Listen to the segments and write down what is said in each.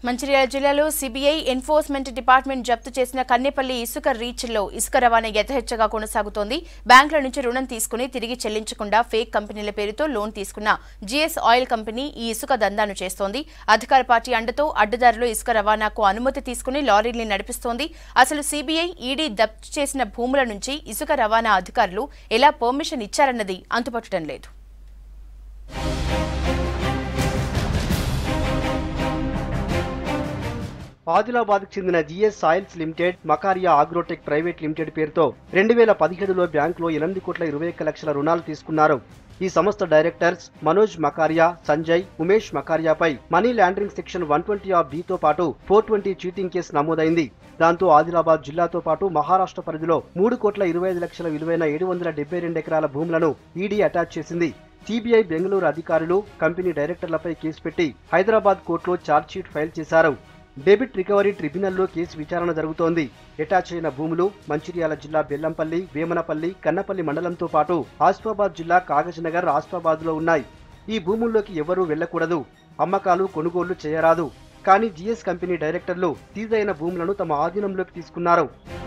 మంచిర్యాల జిల్లాలో CBI enforcement department జప్తు చేసిన కన్నెపల్లి ఇసుక రీచ్లో ఇసుక రవాణా యథేచ్ఛగా కొనసాగుతోంది బ్యాంకుల నుంచి రుణం తీసుకుని తిరిగి చెల్లించకుండా ఫేక్ కంపెనీల పేరుతో లోన్ తీసుకున్న జీఎస్ ఆయిల్ కంపెనీ ఈ ఇసుక దందాను చేస్తోంది అధికార పార్టీ అండతో అడ్డదారిలో ఇసుక రవాణాకు అనుమతి తీసుకుని లారీల్ని నడిపిస్తోంది అసలు సిబిఐ ఈడీ జప్తు చేసిన భూముల నుంచి ఇసుక రవాణా అధికారులు ఎలా పర్మిషన్ ఇచ్చారన్నది అంతుపట్టడం లేదు ఆదిలాబాద్కు చెందిన GS soils limited Makaria agrotech private limited పేరుతో రెండు వేల పదిహేడులో బ్యాంకులో ఎనిమిది కోట్ల ఇరవై ఒక్క లక్షల రుణాలు తీసుకున్నారు ఈ సంస్థ డైరెక్టర్స్ మనోజ్ మకారియా సంజయ్ ఉమేష్ మకారియాపై money laundering section one twenty of బితో పాటు ఫోర్ ట్వంటీ చీటింగ్ కేసు నమోదైంది దాంతో ఆదిలాబాద్ జిల్లాతో పాటు మహారాష్ట్ర పరిధిలో మూడు కోట్ల ఇరవై ఐదు లక్షల విలువైన ఏడు వందల డెబ్బై రెండు ఎకరాల భూములను ఈడీ అటాచ్ చేసింది సిబిఐ బెంగళూరు అధికారులు కంపెనీ డైరెక్టర్లపై కేసు పెట్టి హైదరాబాద్ కోర్టులో ఛార్జ్షీట్ ఫైల్ చేశారు డెబిట్ రికవరీ ట్రిబ్యునల్లో కేసు విచారణ జరుగుతోంది ఎటాచ్ అయిన భూములు మంచిర్యాల జిల్లా బెల్లంపల్లి వేమనపల్లి కన్నపల్లి మండలంతో పాటు ఆసిఫాబాద్ జిల్లా కాగజ్నగర్ ఆసిఫాబాద్లో ఉన్నాయి ఈ భూముల్లోకి ఎవరూ వెళ్లకూడదు అమ్మకాలు కొనుగోళ్లు చేయరాదు కానీ జిఎస్ కంపెనీ డైరెక్టర్లు సీజ్ అయిన భూములను తమ ఆధీనంలోకి తీసుకున్నారు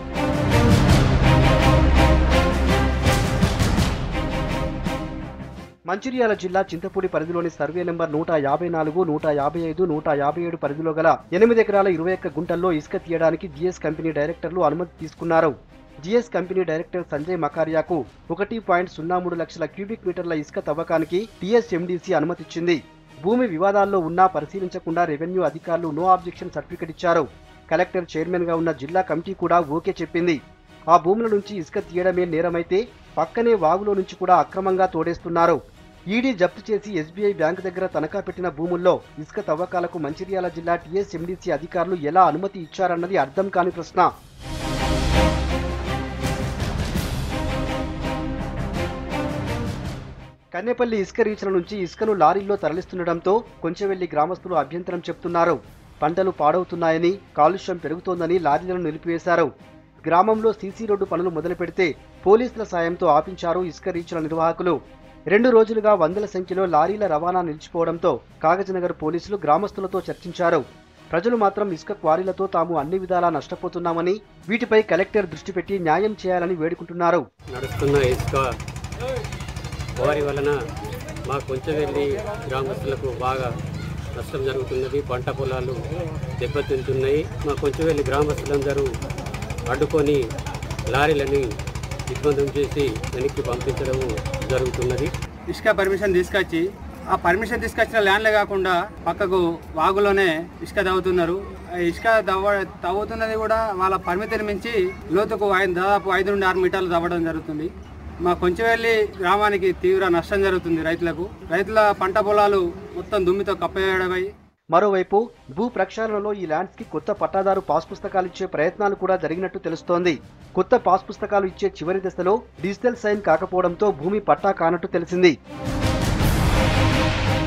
మంచిర్యాల జిల్లా చింతపూడి పరిధిలోని సర్వే నెంబర్ నూట యాభై నాలుగు నూట యాభై ఐదు నూట యాభై ఏడు పరిధిలో గల ఎనిమిది ఎకరాల ఇరవై ఒక్క గుంటల్లో ఇసుక తీయడానికి జిఎస్ కంపెనీ డైరెక్టర్లు అనుమతి తీసుకున్నారు జిఎస్ కంపెనీ డైరెక్టర్ సంజయ్ మకారియాకు ఒకటి పాయింట్ సున్నా మూడు లక్షల క్యూబిక్ మీటర్ల ఇసుక తవ్వకానికి టీఎస్ఎండిసి అనుమతిచ్చింది భూమి వివాదాల్లో ఉన్నా పరిశీలించకుండా రెవెన్యూ అధికారులు నో ఆబ్జెక్షన్ సర్టిఫికెట్ ఇచ్చారు కలెక్టర్ చైర్మన్ గా ఉన్న జిల్లా కమిటీ కూడా ఓకే చెప్పింది ఆ భూముల నుంచి ఇసుక తీయడమే నేరమైతే పక్కనే వాగులో నుంచి కూడా అక్రమంగా తోడేస్తున్నారు ఈడీ జప్తు చేసి ఎస్బీఐ బ్యాంకు దగ్గర తనఖా పెట్టిన భూముల్లో ఇసుక తవ్వకాలకు మంచిర్యాల జిల్లా టీఎస్ఎండిసి అధికారులు ఎలా అనుమతి ఇచ్చారన్నది అర్థం కాని ప్రశ్న కన్నెపల్లి ఇసుక రీచ్ల నుంచి ఇసుకను లారీల్లో తరలిస్తుండటంతో కొంచెవెల్లి గ్రామస్తులు అభ్యంతరం చెప్తున్నారు పంటలు పాడవుతున్నాయని కాలుష్యం పెరుగుతోందని లారీలను నిలిపివేశారు గ్రామంలో సీసీ రోడ్డు పనులు మొదలు పెడితే పోలీసుల సాయంతో ఆపించారు ఇసుక రీచ్ల నిర్వాహకులు రెండు రోజులుగా వందల సంఖ్యలో లారీల రవాణా నిలిచిపోవడంతో కాగజనగర్ పోలీసులు గ్రామస్తులతో చర్చించారు ప్రజలు మాత్రం ఇసుక క్వారీలతో తాము అన్ని విధాలా నష్టపోతున్నామని వీటిపై కలెక్టర్ దృష్టి పెట్టి న్యాయం చేయాలని వేడుకుంటున్నారు నడుస్తున్న ఇసుక వారి వలన మా కొంచెవెల్లి గ్రామస్తులకు బాగా నష్టం జరుగుతున్నది పంట పొలాలు దెబ్బతింటున్నాయి మా కొంచెవెల్లి గ్రామస్తులందరూ అడ్డుకొని లారీలని దిగ్బంధం చేసి వెనక్కి పంపించడం జరుగుతున్నది ఇసుక పర్మిషన్ తీసుకొచ్చి ఆ పర్మిషన్ తీసుకొచ్చిన ల్యాండ్లే కాకుండా పక్కకు వాగులోనే ఇసుక తవ్వుతున్నారు ఆ ఇసుక తవ్వ తవ్వుతున్నది కూడా వాళ్ళ పరిమితిని మించి లోతుకు ఐదు దాదాపు ఐదు నుండి ఆరు మీటర్లు తవ్వడం జరుగుతుంది మా కొంచెవెల్లి గ్రామానికి తీవ్ర నష్టం జరుగుతుంది రైతులకు రైతుల పంట పొలాలు మొత్తం దుమ్మితో కప్పేయడమై మరోవైపు భూ ప్రక్షాళనలో ఈ ల్యాండ్స్ కి కొత్త పట్టాదారు పాస్ పుస్తకాలు ఇచ్చే ప్రయత్నాలు కూడా జరిగినట్టు తెలుస్తోంది కొత్త పాస్ పుస్తకాలు ఇచ్చే చివరి దశలో డిజిటల్ సైన్ కాకపోవడంతో భూమి పట్టా కానట్టు తెలిసింది